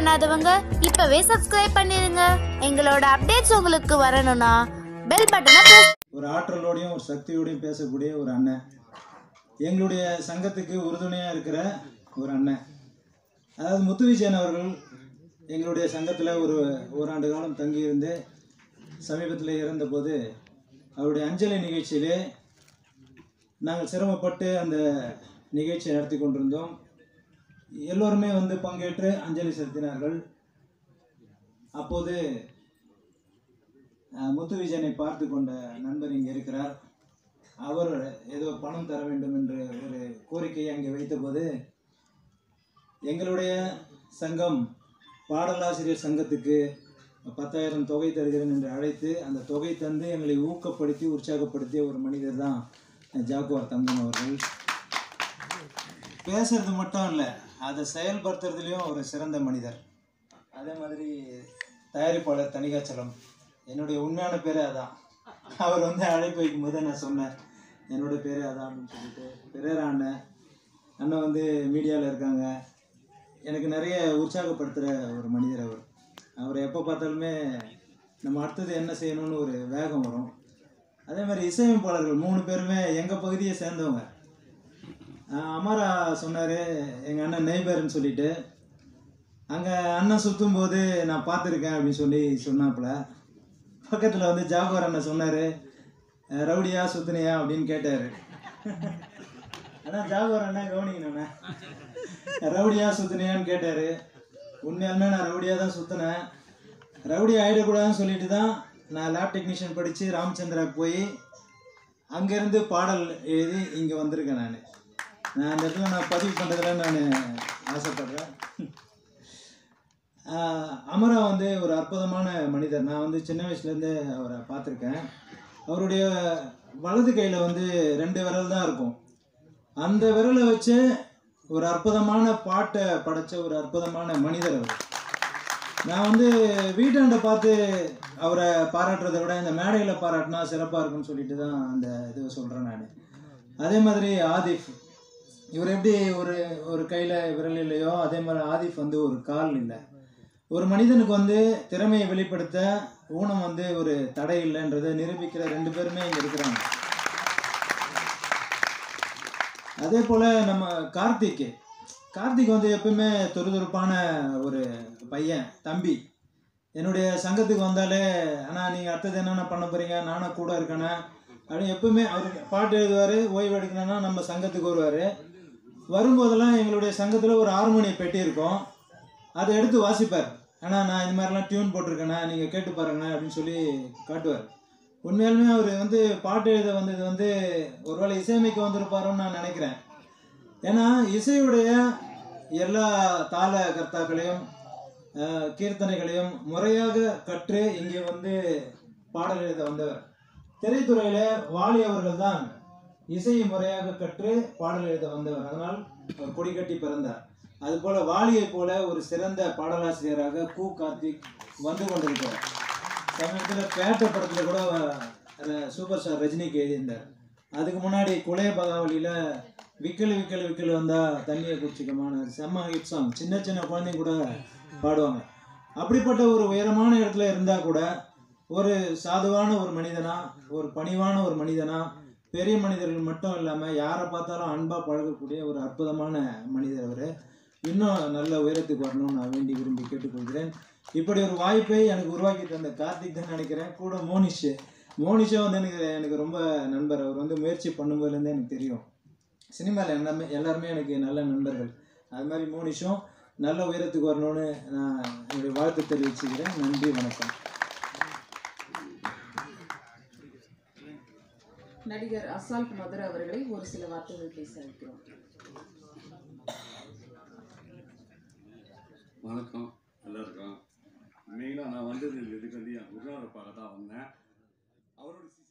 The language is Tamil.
பண்ணாதவங்க இப்பவே சப்ஸ்கிரைப் பண்ணிருங்க எங்களோட அப்டேட்ஸ் உங்களுக்கு வரணும்னா பெல் பட்டனை press ஒரு ஆற்றலோடையும் ஒரு சக்தியோடையும் பேசக்கூடிய ஒரு அண்ணன் எங்களுடைய சங்கத்துக்கு உறுதுணையாக இருக்கிற ஒரு அண்ணன் அதாவது முத்துவிஜயன் அவர்கள் எங்களுடைய சங்கத்தில் ஒரு ஓராண்டு காலம் தங்கியிருந்து சமீபத்தில் இறந்தபோது அவருடைய அஞ்சலி நிகழ்ச்சியிலே நாங்கள் சிரமப்பட்டு அந்த நிகழ்ச்சியை நடத்தி கொண்டிருந்தோம் எல்லோருமே வந்து பங்கேற்று அஞ்சலி செலுத்தினார்கள் அப்போது அஹ், முத்துவிஜயனை பார்த்து கொண்ட நண்பர் இங்கே இருக்கிறார் அவர் ஏதோ பணம் தர வேண்டும் என்று ஒரு கோரிக்கையை அங்கே வைத்தபோது எங்களுடைய சங்கம் பாடலாசிரியர் சங்கத்துக்கு பத்தாயிரம் தொகை தருகிறேன் என்று அழைத்து அந்த தொகை தந்து எங்களை ஊக்கப்படுத்தி உற்சாகப்படுத்திய ஒரு மனிதர் தான் ஜாக்குவார் தங்கம் அவர்கள் பேசுறது மட்டும் இல்லை அதை செயல்படுத்துறதுலையும் ஒரு சிறந்த மனிதர் அதே மாதிரி தயாரிப்பாளர் தணிகாச்சலம் என்னுடைய உண்மையான பேரே அதான் அவர் வந்து அழைப்பு வைக்கும்போது நான் சொன்னேன் என்னோட பேரே அதான் அப்படின்னு சொல்லிட்டு பெரேரா அண்ணன் அண்ணன் வந்து மீடியாவில் இருக்காங்க எனக்கு நிறைய உற்சாகப்படுத்துகிற ஒரு மனிதர் அவர் அவரை எப்போ பார்த்தாலுமே நம்ம அடுத்தது என்ன செய்யணும்னு ஒரு வேகம் வரும் அதே மாதிரி இசையமைப்பாளர்கள் மூணு பேருமே எங்கள் பகுதியை சேர்ந்தவங்க ஆஹ் அமரா சொன்னார் எங்கள் அண்ணன் நெய்பர்னு சொல்லிட்டு அங்கே அண்ணன் சுற்றும் போது நான் பார்த்துருக்கேன் அப்படின்னு சொல்லி சொன்னாப்புல பக்கத்தில் வந்து ஜாகுவார் அண்ணன் சொன்னார் ரவுடியா சுத்துனியா அப்படின்னு கேட்டார் அதான் ஜாகுவார் அண்ணன் கவனிக்கணுண்ணே ரவுடியா சுத்துனியான்னு கேட்டார் உண்மையாலுமே நான் ரவுடியாக தான் சுற்றினேன் ரவுடி ஆகிடக்கூடாதுன்னு சொல்லிட்டு தான் நான் லேப் டெக்னீஷியன் படித்து ராமச்சந்திராவுக்கு போய் அங்கேருந்து பாடல் எழுதி இங்கே வந்திருக்கேன் நான் நான் அந்த இடத்துல நான் பதிவு பண்ணுறதுல நான் ஆசைப்படுறேன் ஆஹ் அமரா வந்து ஒரு அற்புதமான மனிதர் நான் வந்து சின்ன வயசுலேருந்து அவரை பார்த்துருக்கேன் அவருடைய வலது கையில் வந்து ரெண்டு விரல் தான் இருக்கும் அந்த விரலை வச்சு ஒரு அற்புதமான பாட்டை படைச்ச ஒரு அற்புதமான மனிதர் அவர் நான் வந்து வீட்டாண்ட பார்த்து அவரை பாராட்டுறதை விட இந்த மேடையில் பாராட்டினா சிறப்பாக இருக்கும்னு சொல்லிட்டு தான் அந்த இது சொல்கிறேன் நான் அதே மாதிரி ஆதிஃப் இவர் எப்படி ஒரு ஒரு கையில் விரல் இல்லையோ அதே மாதிரி ஆதிஃப் வந்து ஒரு கால் இல்லை ஒரு மனிதனுக்கு வந்து திறமையை வெளிப்படுத்த ஊனம் வந்து ஒரு தடை இல்லைன்றதை நிரூபிக்கிற ரெண்டு பேருமே இங்கே இருக்கிறாங்க அதே போல் நம்ம கார்த்திக் கார்த்திக் வந்து எப்பவுமே துருதுருப்பான ஒரு பையன் தம்பி என்னுடைய சங்கத்துக்கு வந்தாலே அண்ணா நீங்கள் அடுத்தது என்னென்ன பண்ண போகிறீங்க நானும் கூட இருக்கேண்ணே அப்படின்னு எப்பவுமே அவர் பாட்டு எழுதுவார் ஓய்வு எடுக்கணும்னா நம்ம சங்கத்துக்கு வருவார் வரும்போதெல்லாம் எங்களுடைய சங்கத்தில் ஒரு ஹார்மோனிய பெட்டி இருக்கும் அதை எடுத்து வாசிப்பார் ஆனால் நான் இந்த மாதிரிலாம் டியூன் போட்டிருக்கேண்ணா நீங்கள் கேட்டு பாருங்கண்ணே அப்படின்னு சொல்லி காட்டுவார் உண்மையாலுமே அவர் வந்து பாட்டு எழுத வந்தது வந்து ஒருவேளை இசையமைக்க வந்திருப்பாரோன்னு நான் நினைக்கிறேன் ஏன்னா இசையுடைய எல்லா தாள கர்த்தாக்களையும் அஹ், கீர்த்தனைகளையும் முறையாக கற்று இங்கே வந்து பாடல் எழுத வந்தவர் திரைத்துறையில் வாலி அவர்கள் தான் இசையை முறையாக கற்று பாடல் எழுத வந்தவர் அதனால் அவர் கொடி கட்டி பிறந்தார் அதுபோல வாலியை போல ஒரு சிறந்த பாடலாசிரியராக கு கார்த்திக் வந்து கொண்டிருக்கிறார் சமயத்தில் பேட்ட படத்தில் கூட அஹ், சூப்பர் ஸ்டார் ரஜினிக்கு எழுதியிருந்தார் அதுக்கு முன்னாடி குலைய பகாவலியில் விக்கல் விக்கல் விக்கல் வந்தால் தண்ணியை குடிச்சிக்கமான செம்ம ஹிட் சாங் சின்ன சின்ன குழந்தைங்க கூட பாடுவாங்க அப்படிப்பட்ட ஒரு உயரமான இடத்துல இருந்தால் கூட ஒரு சாதுவான ஒரு மனிதனா ஒரு பணிவான ஒரு மனிதனா பெரிய மனிதர்கள் மட்டும் இல்லாமல் யாரை பார்த்தாலும் அன்பாக பழகக்கூடிய ஒரு அற்புதமான மனிதர் அவர் இன்னும் நல்ல உயரத்துக்கு வரணும்னு நான் வேண்டி விரும்பி கேட்டுக்கொள்கிறேன் இப்படி ஒரு வாய்ப்பை எனக்கு உருவாக்கி தந்த கார்த்திக் தான் நினைக்கிறேன் கூட மோனிஷ் மோனிஷும் வந்து எனக்கு எனக்கு ரொம்ப நண்பர் அவர் வந்து முயற்சி பண்ணும்போதுலேருந்தே எனக்கு தெரியும் சினிமாவில் எல்லாமே எல்லாருமே எனக்கு நல்ல நண்பர்கள் அது மாதிரி மோனிஷும் நல்ல உயரத்துக்கு வரணும்னு நான் என்னுடைய வாழ்த்து தெரிவிச்சுக்கிறேன் நன்றி வணக்கம் நடிகர் அசால்ட் மதுரை அவர்களை ஒரு சில வார்த்தைகள் பேச அழைக்கிறோம் வணக்கம் எல்லாருக்கும் மெயினாக நான் வந்தது இதுக்கு வந்து என் குருநாதர் பார்க்க தான் வந்தேன் அவரோட சிஷ்ய